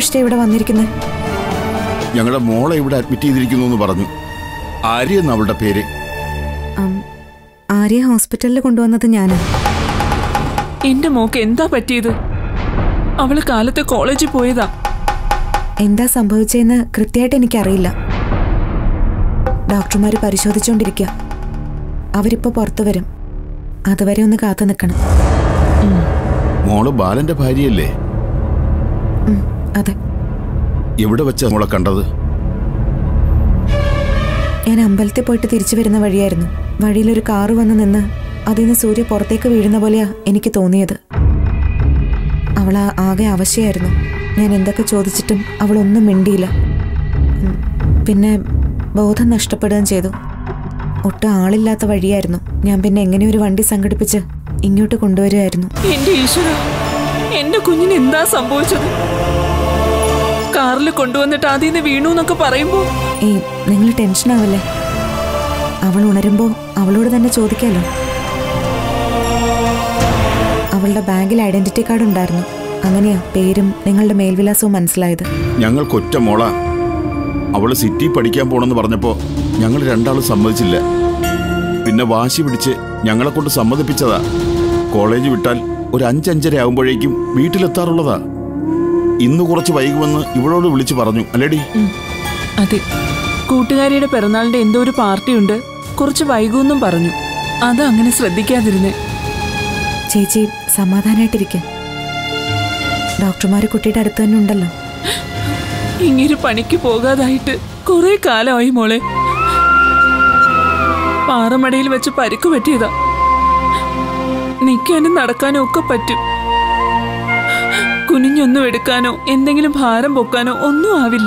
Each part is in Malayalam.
അന്വേഷിച്ച ഇവിടെ വന്നിരിക്കുന്നത് ഞങ്ങളുടെ മോളെ ഇവിടെ അഡ്മിറ്റ് ചെയ്തിരിക്കുന്നു എന്ന് പറഞ്ഞു ആര്യ എന്ന അവളുടെ പേര് ആര്യ ഹോസ്പിറ്റലിൽ കൊണ്ടുവന്നത് ഞാനാ എന്റെ മോക്ക് എന്താ പറ്റിയത് അവള് കാലത്തെ കോളേജിൽ പോയതാ എന്താ സംഭവിച്ചതെന്ന് കൃത്യമായിട്ട് എനിക്കറിയില്ല ഡോക്ടർമാർ പരിശോധിച്ചുകൊണ്ടിരിക്കുക അവരിപ്പോ പുറത്തു വരും അതുവരെ ഒന്ന് കാത്തു നിൽക്കണം മോള് ബാലന്റെ ഭാര്യയല്ലേ ഉം, അതെ എവിടെ വെച്ചാ മോളെ കണ്ടത് ഞാൻ അമ്പലത്തിൽ പോയിട്ട് തിരിച്ചു വരുന്ന വഴിയായിരുന്നു വഴിയിലൊരു കാറ് വന്ന് നിന്ന് അതിൽ നിന്ന് സൂര്യ പുറത്തേക്ക് വീഴുന്ന പോലെയാ എനിക്ക് തോന്നിയത് അവൾ ആ- ആകെ അവശയായിരുന്നു ഞാൻ എന്തൊക്കെ ചോദിച്ചിട്ടും അവളൊന്നും മിണ്ടിയില്ല ഉം, പിന്നെ ബോധം നഷ്ടപ്പെടുകയും ചെയ്തു ഒട്ടും ആളില്ലാത്ത വഴിയായിരുന്നു ഞാൻ പിന്നെ എങ്ങനെ ഒരു വണ്ടി സംഘടിപ്പിച്ച് ഇങ്ങോട്ട് കൊണ്ടുവരുമായിരുന്നു എന്റെ ഈശ്വര എന്റെ കുഞ്ഞിന് എന്താ സംഭവിച്ചത് കാറിൽ കൊണ്ടുവന്നിട്ട് അതിൽ നിന്ന് വീണു എന്നൊക്കെ പറയുമ്പോ ഏയ് നിങ്ങൾ ടെൻഷനാവല്ലേ അവൾ ഉണരുമ്പോൾ അവളോട് തന്നെ ചോദിക്കാലോ അവളുടെ ബാഗിൽ ഐഡന്റിറ്റി കാർഡ് ഉണ്ടായിരുന്നു അങ്ങനെയാ പേരും നിങ്ങളുടെ മേൽവിലാസവും മനസ്സിലായത് ഞങ്ങൾക്കൊറ്റ മോള അവള് സിറ്റി പഠിക്കാൻ പോണെന്ന് പറഞ്ഞപ്പോ ഞങ്ങൾ രണ്ടാളും സമ്മതിച്ചില്ല പിന്നെ വാശി പിടിച്ച് ഞങ്ങളെ കൊണ്ട് സമ്മതിപ്പിച്ചതാ കോളേജ് വിട്ടാൽ ഒരു അഞ്ചഞ്ചര ആകുമ്പോഴേക്കും വീട്ടിലെത്താറുള്ളതാ ഇന്ന് കുറച്ച് വൈകുമെന്ന് ഇവളോട് വിളിച്ചു പറഞ്ഞു അല്ലേടി ഉം, അതെ കൂട്ടുകാരിയുടെ പിറന്നാളിന്റെ എന്തോ ഒരു പാർട്ടിയുണ്ട് കുറച്ച് വൈകുമെന്നും പറഞ്ഞു അതാ അങ്ങനെ ശ്രദ്ധിക്കാതിരുന്നേ ചേച്ചി സമാധാനമായിട്ടിരിക്കും ഡോക്ടർമാർ കുട്ടിയുടെ അടുത്ത് തന്നെ ഉണ്ടല്ലോ ഇങ്ങനെ പണിക്ക് പോകാതായിട്ട് കുറെ കാലമായി മോളെ പാറമടയിൽ വെച്ച് പരിക്ക് പറ്റിയതാ നിൽക്കാനും നടക്കാനും ഒക്കെ പറ്റും കുനിഞ്ഞൊന്നും എടുക്കാനോ എന്തെങ്കിലും ഭാരം പൊക്കാനോ ഒന്നും ആവില്ല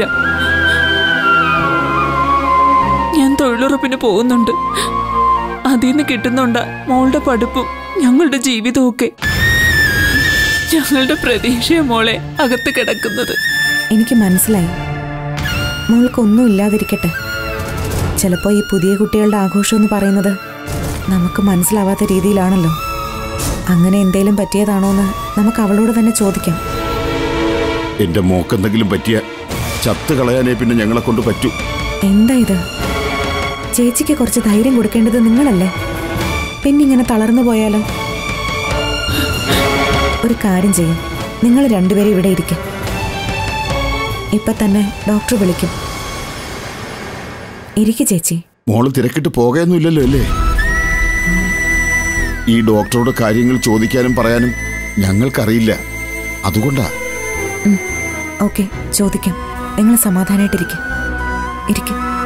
ഞാൻ തൊഴിലുറപ്പിന് പോകുന്നുണ്ട് അതിൽ നിന്ന് കിട്ടുന്നുണ്ട മോളുടെ പഠിപ്പും ഞങ്ങളുടെ ജീവിതവും ഒക്കെ ഞങ്ങളുടെ പ്രതീക്ഷയെ മോളെ അകത്ത് കിടക്കുന്നത് എനിക്ക് മനസ്സിലായി മോൾക്കൊന്നും ഇല്ലാതിരിക്കട്ടെ ചിലപ്പോൾ ഈ പുതിയ കുട്ടികളുടെ ആഘോഷം എന്ന് പറയുന്നത് നമുക്ക് മനസ്സിലാവാത്ത രീതിയിലാണല്ലോ അങ്ങനെ എന്തേലും പറ്റിയതാണോ എന്ന് നമുക്ക് അവളോട് തന്നെ ചോദിക്കാം എന്റെ മോക്കെന്തെങ്കിലും പറ്റിയ ചത്ത് കളയാനേ പിന്നെ ഞങ്ങളെ കൊണ്ട് പറ്റൂ എന്താ ഇത് ചേച്ചിക്ക് കുറച്ച് ധൈര്യം കൊടുക്കേണ്ടത് നിങ്ങളല്ലേ പിന്നെ ഇങ്ങനെ തളർന്നു പോയാലോ ഒരു കാര്യം ചെയ്യും നിങ്ങൾ രണ്ടുപേരും ഇവിടെ ഇരിക്കും ഇപ്പൊ തന്നെ ഡോക്ടർ വിളിക്കും ഇരിക്കു ചേച്ചി മോള് തിരക്കിട്ട് പോകയൊന്നുമില്ലല്ലോ അല്ലേ ഈ ഡോക്ടറോട് കാര്യങ്ങൾ ചോദിക്കാനും പറയാനും ഞങ്ങൾക്കറിയില്ല അതുകൊണ്ടാ ഓക്കെ ചോദിക്കാം നിങ്ങൾ സമാധാനമായിട്ടിരിക്കും ഇരിക്കും